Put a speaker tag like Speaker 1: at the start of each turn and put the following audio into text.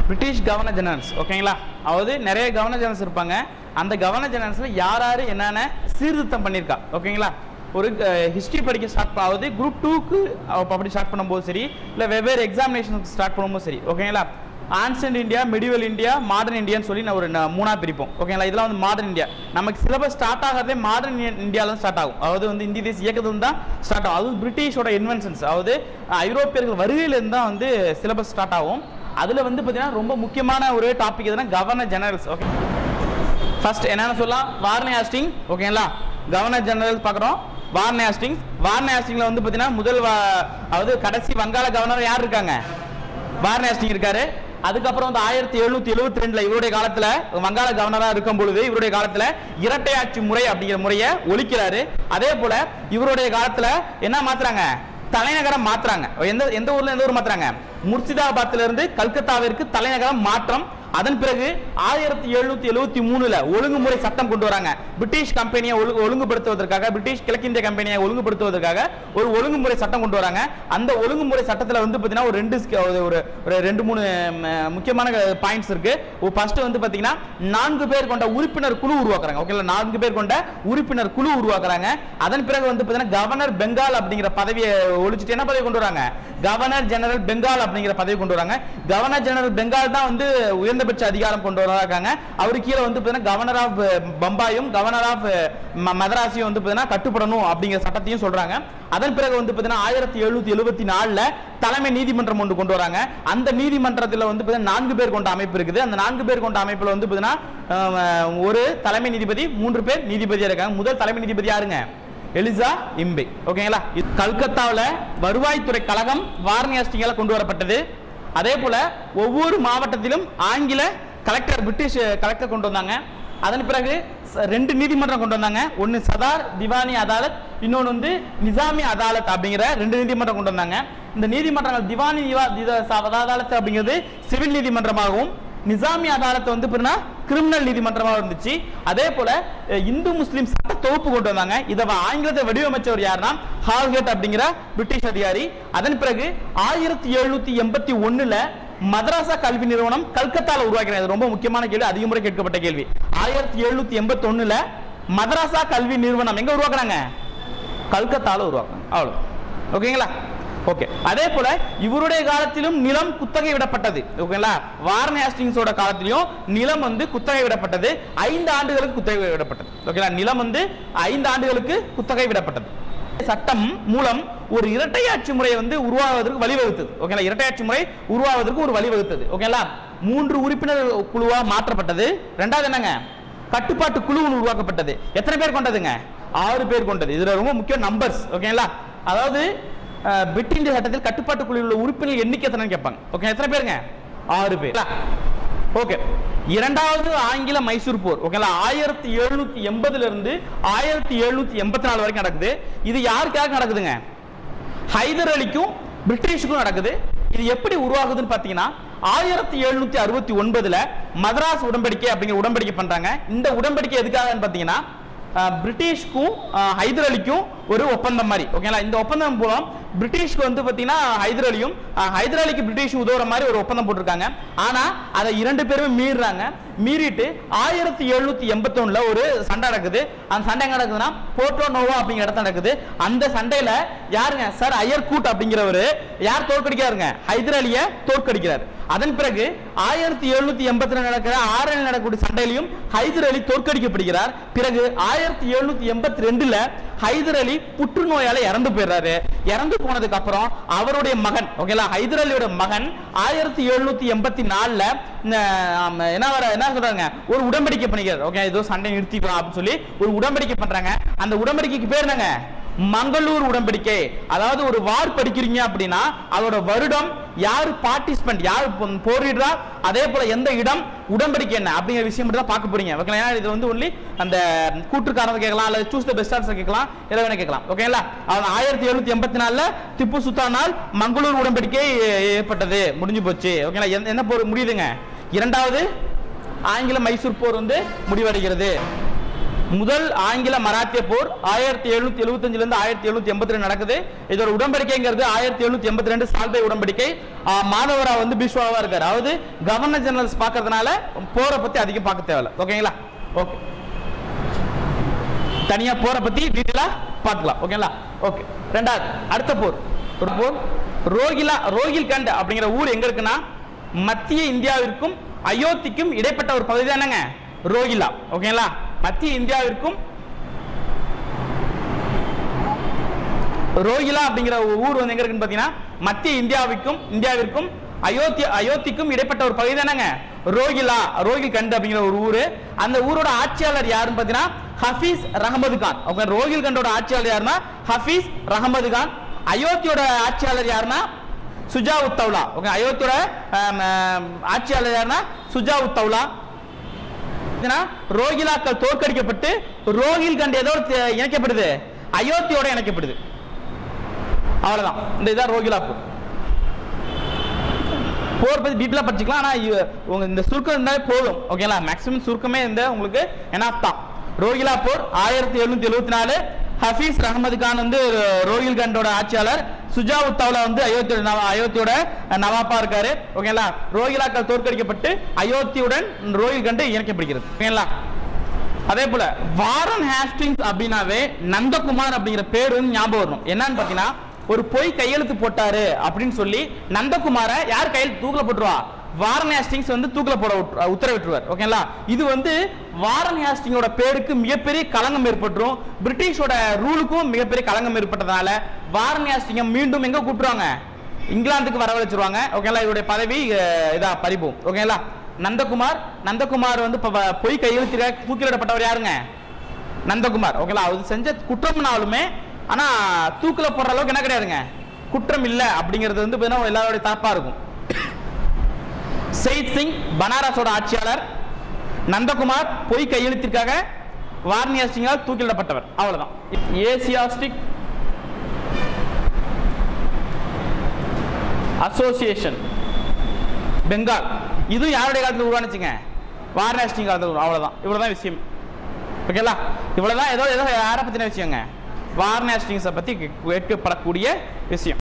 Speaker 1: British governor generals ஓகேங்களா அதாவது நிறைய கவர்னர் ஜெனரல்ஸ் இருப்பாங்க அந்த கவர்னர் ஜெனரல்ஸில் யார் யார் என்னென்ன சீர்திருத்தம் பண்ணியிருக்கா ஓகேங்களா ஒரு ஹிஸ்ட்ரி படிக்க ஸ்டார்ட் ஆகுது குரூப் டூக்கு அப்படி ஸ்டார்ட் பண்ணும்போது சரி இல்லை வெவ்வேறு எக்ஸாமினேஷனுக்கு ஸ்டார்ட் பண்ணும்போது சரி ஓகேங்களா ancient India medieval India modern இந்தியான்னு சொல்லி நான் ஒரு ந- மூணா பிரிப்போம் ஓகேங்களா இதெல்லாம் வந்து மாடர்ன் இந்தியா நமக்கு சிலபஸ் ஸ்டார்ட் ஆகிறதே மாடர்ன் இந்தியாவில் ஸ்டார்ட் ஆகும் அதாவது வந்து இந்திய தேசிய இயக்கத்துல தான் ஸ்டார்ட் ஆகும் அதுவும் பிரிட்டிஷோட இன்வென்ஷன்ஸ் அதாவது அஹ், ஐரோப்பியர்கள் வருகையிலேருந்து தான் வந்து சிலபஸ் ஸ்டார்ட் ஆகும் அதில் வந்து பார்த்தீங்கன்னா ரொம்ப முக்கியமான ஒரு டாபிக் எதுனா கவர்னர் ஜெனரல்ஸ் ஓகே ஃபர்ஸ்ட் என்னன்னு சொல்லலாம் வார்னே ஹாஸ்டிங் ஓகேங்களா கவர்னர் ஜெனரல் பார்க்குறோம் வார்னே ஹாஸ்டிங்ஸ் வார்னே ஹாஸ்டிங்கில் வந்து பார்த்தீங்கன்னா முதல் வா- அதாவது கடைசி வங்காள கவர்னர் யார் இருக்காங்க வார்னே ஹாஸ்டிங் இருக்காரு அதுக்கப்புறம் வந்து ஆயிரத்தி எழுநூத்தி எழுபத்தி ரெண்டுல இவருடைய காலத்துல வங்காள கவர்னரா இருக்கும் பொழுது இவருடைய காலத்துல இரட்டையாட்சி முறை அப்படிங்கிற முறையை ஒழிக்கிறாரு அதே போல இவருடைய காலத்துல என்ன மாத்துறாங்க தலைநகரம் மாத்துறாங்க எந்த எந்த ஊர்ல எந்த ஊர் மாத்துறாங்க முர்சிதாபாத்ல இருந்து கல்கத்தாவிற்கு தலைநகரம் மாற்றம் அதன் பிறகு ஆயிரத்தி எழுநூத்தி எழுபத்தி மூணுல ஒழுங்குமுறை சட்டம் கொண்டு வராங்க பிரிட்டிஷ் கம்பெனியை ஒழுங்கு ஒழுங்குபடுத்துவதற்காக பிரிட்டிஷ் கிழக்கிந்திய கம்பெனியை ஒழுங்குபடுத்துவதற்காக ஒரு ஒழுங்குமுறை சட்டம் கொண்டு வராங்க அந்த ஒழுங்குமுறை சட்டத்துல வந்து பாத்தீங்கன்னா ஒரு ரெண்டு ஸ்க- ஒரு- ஒரு ஒரு ரெண்டு மூணு ம, முக்கியமான பாயிண்ட்ஸ் இருக்கு ஃபர்ஸ்ட் வந்து பாத்தீங்கன்னா நான்கு பேர் கொண்ட உறுப்பினர் குழு உருவாக்குறாங்க ஓகேங்களா நான்கு பேர் கொண்ட உறுப்பினர் குழு உருவாக்குறாங்க அதன் பிறகு வந்து பாத்தீங்கன்னா கவர்னர் பெங்கால் அப்படிங்கிற பதவியை ஒழிச்சிட்டு என்ன பதவி கொண்டு வராங்க கவர்னர் ஜெனரல் பெங்கால் அப்படிங்கிற பதவி கொண்டு வராங்க கவர்னர் ஜெனரல் பெங்கால் தான் வந்து உயர்ந்தபட்ச அதிகாரம் கொண்டு வராங்க அவரு கீழே வந்து பாத்தீங்கன்னா கவர்னர் ஆஃப் பம்பாயும் கவர்னர் ஆஃப் மதராசியும் வந்து பாத்தீங்கன்னா கட்டுப்படணும் அப்படிங்கிற சட்டத்தையும் சொல்றாங்க அதன் பிறகு வந்து பாத்தீங்கன்னா ஆயிரத்தி எழுநூத்தி எழுபத்தி நாலுல தலைமை நீதிமன்றம் ஒன்று கொண்டு வராங்க அந்த நீதிமன்றத்தில் வந்து பாத்தீங்கன்னா நான்கு பேர் கொண்ட அமைப்பு இருக்குது அந்த நான்கு பேர் கொண்ட அமைப்புல வந்து பாத்தீங்கன்னா அஹ், ஒரு தலைமை நீதிபதி மூன்று பேர் நீதிபதியா இருக்காங்க முதல் தலைமை நீதிபதி யாருங்க எலிசா இம்பே ஓகேங்களா இது கல்கத்தாவுல வருவாய்த்துறை கழகம் வாரணாசியால கொண்டு வரப்பட்டது அதே போல ஒவ்வொரு மாவட்டத்திலும் ஆங்கில கலெக்டர் பிரிட்டிஷ் கலெக்டர் கொண்டு வந்தாங்க அதன் பிறகு ச- ரெண்டு நீதிமன்றம் கொண்டு வந்தாங்க ஒன்னு சதார் திவானி அதாலத் இன்னொன்னு வந்து நிசாமி அதாலத் அப்படிங்கிற ரெண்டு நீதிமன்றம் கொண்டு வந்தாங்க இந்த நீதிமன்றங்கள் திவானி திவா- தித- ச- அதாலத் அப்படிங்கிறது சிவில் நீதிமன்றமாகவும் நிசாமி அதாலத் வந்து கிரிமினல் நீதிமன்றமாக இருந்துச்சு அதே போல அஹ், இந்து முஸ்லிம் சட்ட தொகுப்பு கொண்டு வந்தாங்க இதை வ- ஆங்கிலத்தை வடிவமைச்சவர் யாருன்னா ஹால்கேட் அப்படிங்கிற பிரிட்டிஷ் அதிகாரி அதன் பிறகு ஆயிரத்தி எழுநூத்தி எண்பத்தி ஒண்ணுல மதராசா கல்வி நிறுவனம் கல்கத்தால உருவாக்கினாங்க இது ரொம்ப முக்கியமான கேள்வி அதிக முறை கேட்கப்பட்ட கேள்வி ஆயிரத்தி எழுநூத்தி எண்பத்தி ஒண்ணுல மதராசா கல்வி நிறுவனம் எங்க உருவாக்குறாங்க கல்கத்தால உருவாக்குறாங்க அவ்வளவு ஓகேங்களா ஓகே அதே போல இவருடைய காலத்திலும் நிலம் குத்தகை விடப்பட்டது ஓகேங்களா வாரண ஹாஸ்டிங்ஸோட காலத்திலும் நிலம் வந்து குத்தகை விடப்பட்டது ஐந்து ஆண்டுகளுக்கு குத்தகை விடப்பட்டது ஓகேங்களா நிலம் வந்து ஐந்து ஆண்டுகளுக்கு குத்தகை விடப்பட்டது சட்டம் மூலம் ஒரு இரட்டையாட்சி முறை வந்து உருவாவதற்கு வழிவகுத்தது ஓகேங்களா இரட்டையாட்சி முறை உருவாவதற்கு ஒரு வழிவகுத்தது ஓகேங்களா மூன்று உறுப்பினர் குழுவா மாற்றப்பட்டது ரெண்டாவது என்னங்க கட்டுப்பாட்டு குழு ஒன்று உருவாக்கப்பட்டது எத்தனை பேர் கொண்டதுங்க ஆறு பேர் கொண்டது இதுல ரொம்ப முக்கியம் நம்பர்ஸ் ஓகேங்களா அதாவது அஹ், பிட் இந்திய சட்டத்தில் கட்டுப்பாட்டு குழுவில் உள்ள உறுப்பினர் எண்ணிக்கை எத்தனை கேட்பாங்க ஓகே எத்தனை பேருங்க ஆறு பேர் ஓகே இரண்டாவது ஆங்கில மைசூர் போர் ஓகேங்களா ஆயிரத்தி எழுநூத்தி எண்பதுல இருந்து ஆயிரத்தி எழுநூத்தி எண்பத்தி நாலு வரைக்கும் நடக்குது இது யாருக்காக நடக்குதுங்க ஹைதர் அலிக்கும் பிரிட்டிஷுக்கும் நடக்குது இது எப்படி உருவாகுதுன்னு பார்த்தீங்கன்னா ஆயிரத்தி எழுநூத்தி அறுபத்தி ஒன்பதுல மதராஸ் உடன்படிக்கை அப்படிங்கிற உடன்படிக்கை பண்றாங்க இந்த உடன்படிக்கை எதுக்காகன்னு பார்த்தீங்கன்னா அஹ், பிரிட்டிஷ்க்கும் அஹ், ஹைதர் அலிக்கும் ஒரு ஒப்பந்தம் மாதிரி ஓகேங்களா இந்த ஒப்பந்தம் மூலம் பிரிட்டிஷ்க்கு வந்து பார்த்தீங்கன்னா ஹைதர் அலியும் அஹ், ஹைதர் அலிக்கு பிரிட்டிஷ் உதவுற மாதிரி ஒரு ஒப்பந்தம் போட்டிருக்காங்க ஆனா அதை இரண்டு பேருமே மீறுறாங்க மீறிட்டு ஆயிரத்தி எழுநூத்தி எண்பத்தொன்னுல ஒரு சண்டை நடக்குது அந்த சண்டை எங்க நடக்குதுன்னா போர்ட்டோ நோவா அப்படிங்கிற இடத்துல நடக்குது அந்த சண்டையில யாருங்க சார் ஐயர்கூட் அப்படிங்கிறவரு யார் தோற்கடிக்கிறாருங்க ஹைதர் அலிய தோற்கடிக்கிறார் அதன் பிறகு ஆயிரத்தி எழுநூத்தி எண்பத்தி நடக்கிற ஆறில் நடக்கக்கூடிய சண்டையிலையும் ஹைதர் அலி தோற்கடிக்கப்படுகிறார் பிறகு ஆயிரத்தி எழுநூத்தி எண்பத்தி ரெண்டுல ஹைதர் அலி புற்றுநோயால இறந்து போயிடுறாரு இறந்து போனதுக்கு அப்புறம் அவருடைய மகன் ஓகேங்களா ஹைதர் அலியோட மகன் ஆயிரத்தி எழுநூத்தி எண்பத்தி நாலுல என்ன வர என்ன சொல்றாங்க ஒரு உடன்படிக்கை பண்ணிக்கிறார் ஓகே ஏதோ சண்டை நிறுத்திக்கலாம் அப்படின்னு சொல்லி ஒரு உடன்படிக்கை பண்றாங்க அந்த உடன்படிக்கைக்கு பேர் என்னங்க மங்களூர் உடன்படிக்கை அதாவது ஒரு வார் படிக்கிறீங்க அப்படின்னா அதோட வருடம் யார் பார்ட்டிசிபென்ட் யார் பொ- போரிடுறா அதே போல எந்த இடம் உடன்படிக்கை என்ன அப்படிங்கிற விஷயம் மட்டும் தான் பார்க்க போறீங்க ஓகேங்களா ஏன்னா இது வந்து ஒன்லி அந்த கூட்டுக்காரங்க கேட்கலாம் அல்லது சூஸ் த பெஸ்ட் ஆன்சர் கேட்கலாம் எதை வேணா கேட்கலாம் ஓகேங்களா அவன் ஆயிரத்தி எழுநூத்தி எண்பத்தி நாலுல திப்பு சுல்தானால் மங்களூர் உடன்படிக்கை ஏ- ஏற்பட்டது முடிஞ்சு போச்சு ஓகேங்களா எந்த- என்ன போர் முடியுதுங்க இரண்டாவது ஆங்கில மைசூர் போர் வந்து முடிவடைகிறது முதல் ஆங்கில மராத்திய போர் ஆயிரத்தி எழுநூத்தி எழுபத்தஞ்சுல இருந்து ஆயிரத்தி எழுநூத்தி எண்பத்தி ரெண்டு நடக்குது இதோட உடன்படிக்கைங்கிறது ஆயிரத்தி எழுநூத்தி எண்பத்தி ரெண்டு சால்பை உடன்படிக்கை ஆ, மாதவரா வந்து பீஷ்வாவா இருக்காரு அதாவது கவர்னர் ஜெனரல்ஸ் பார்க்கறதுனால போரை பத்தி அதிகம் பார்க்க தேவையில்ல ஓகேங்களா ஓகே தனியா போரை பத்தி டீட்டெயிலா பார்க்கலாம் ஓகேங்களா ஓகே ரெண்டாவது அடுத்த போர் ஒரு போர் ரோகிலா ரோகில்கண்ட் அப்படிங்கிற ஊர் எங்க இருக்குன்னா மத்திய இந்தியாவிற்கும் அயோத்திக்கும் இடைப்பட்ட ஒரு பகுதி தானேங்க ரோகிலா ஓகேங்களா மத்திய இந்தியாவிற்கும் ரோகிலா அப்படிங்கிற ஒரு ஊர் வந்து எங்க இருக்குன்னு பாத்தீங்கன்னா மத்திய இந்தியாவிற்கும் இந்தியாவிற்கும் அயோத்தி அயோத்திக்கும் இடைப்பட்ட ஒரு பகுதி தானேங்க ரோகிலா ரோகில் கண்ட் அப்படிங்கிற ஒரு ஊரு அந்த ஊரோட ஆட்சியாளர் யாருன்னு பாத்தீங்கன்னா ஹஃபீஸ் ரஹமது கான் ஓகே ரோகில் கண்டோட ஆட்சியாளர் யாருன்னா ஹஃபீஸ் ரஹமது கான் அயோத்தியோட ஆட்சியாளர் யாருன்னா சுஜா உத்தவ்லா ஓகே அயோத்தியோட ஆம், ஆம், ஆட்சியாளர் யாருன்னா சுஜா உத்தவ்லா இதுனா, ரோகிலாக்கள் தோற்கடிக்கப்பட்டு ரோகில் கண்ட் எதோட தே- இணைக்கப்படுது அயோத்தியோட இணைக்கப்படுது அவ்வளவுதான் இந்த இதான் ரோகிலா போர் போர் பத்தி டீட்டெயிலாக படிச்சுக்கலாம் ஆனா இவ- உங்க இந்த சுருக்கம் இருந்தாலே போதும் ஓகேங்களா மேக்ஸிமம் சுருக்கமே இந்த உங்களுக்கு என்ன தான் ரோகிலா போர் ஆயிரத்தி எழுநூத்தி எழுபத்தி நாலு ஹஃபீஸ் ரஹமது கான் வந்து ரோகில் கண்டோட ஆட்சியாளர் சுஜா உத்தாவ்லா வந்து அயோத்தியோட நவ- அயோத்தியோட நவாப்பா இருக்காரு ஓகேங்களா ரோகிலாக்கள் தோற்கடிக்கப்பட்டு அயோத்தியுடன் ரோகில் கண்டு இணைக்கப்படுகிறது ஓகேங்களா அதே போல வாரன் ஹேஸ்டிங்ஸ் அப்படின்னாவே நந்தகுமார் அப்படிங்கிற பேர் வந்து ஞாபகம் வரணும் என்னன்னு பாத்தீங்கன்னா ஒரு பொய் கையெழுத்து போட்டாரு அப்படின்னு சொல்லி நந்தகுமார யார் கையில் தூக்கில போட்டுருவா வாரன் ஹேஸ்டிங்ஸ் வந்து தூக்கில போட உத்- உத்தரவிட்டுருவார் ஓகேங்களா இது வந்து வாரன் ஹேஸ்டிங்கோட பேருக்கு மிகப்பெரிய களங்கம் ஏற்பட்டுரும் பிரிட்டிஷோட ரூலுக்கும் மிகப்பெரிய களங்கம் ஏற்பட்டதால வாரன் ஹேஸ்டிங்கை மீண்டும் எங்க கூப்பிட்டுருவாங்க இங்கிலாந்துக்கு வரவழைச்சிருவாங்க ஓகேங்களா இவருடைய பதவி அஹ், இதா பறிப்போம் ஓகேங்களா நந்தகுமார் நந்தகுமார் வந்து இப்ப வ- பொய் கையெழுத்திட தூக்கிலிடப்பட்டவர் யாருங்க நந்தகுமார் ஓகேங்களா அவர் செஞ்ச குற்றம்னாலுமே ஆனா தூக்கில போடுற அளவுக்கு என்ன கிடையாதுங்க குற்றம் இல்ல அப்படிங்கிறது வந்து பார்த்தீங்கன்னா எல்லாரோட தப்பா இருக்கும் செயித் சிங் பனாரஸோட ஆட்சியாளர் நந்தகுமார் பொய் கையெழுத்திற்காக வார்னியா சிங்கால் தூக்கிலிடப்பட்டவர் அவ்வளவுதான் ஏசியாஸ்டிக் அசோசியேஷன் பெங்கால் இதுவும் யாருடைய காலத்தில் உருவானுச்சுங்க வாரணாசிங் காலத்தில் உருவா- அவ்வளவுதான் இவ்வளவுதான் விஷயம் ஓகேங்களா இவ்வளவுதான் ஏதோ ஏதோ யாரை பத்தின விஷயங்க வாரணாசிங்ஸை பத்தி கேட்கப்படக்கூடிய விஷயம்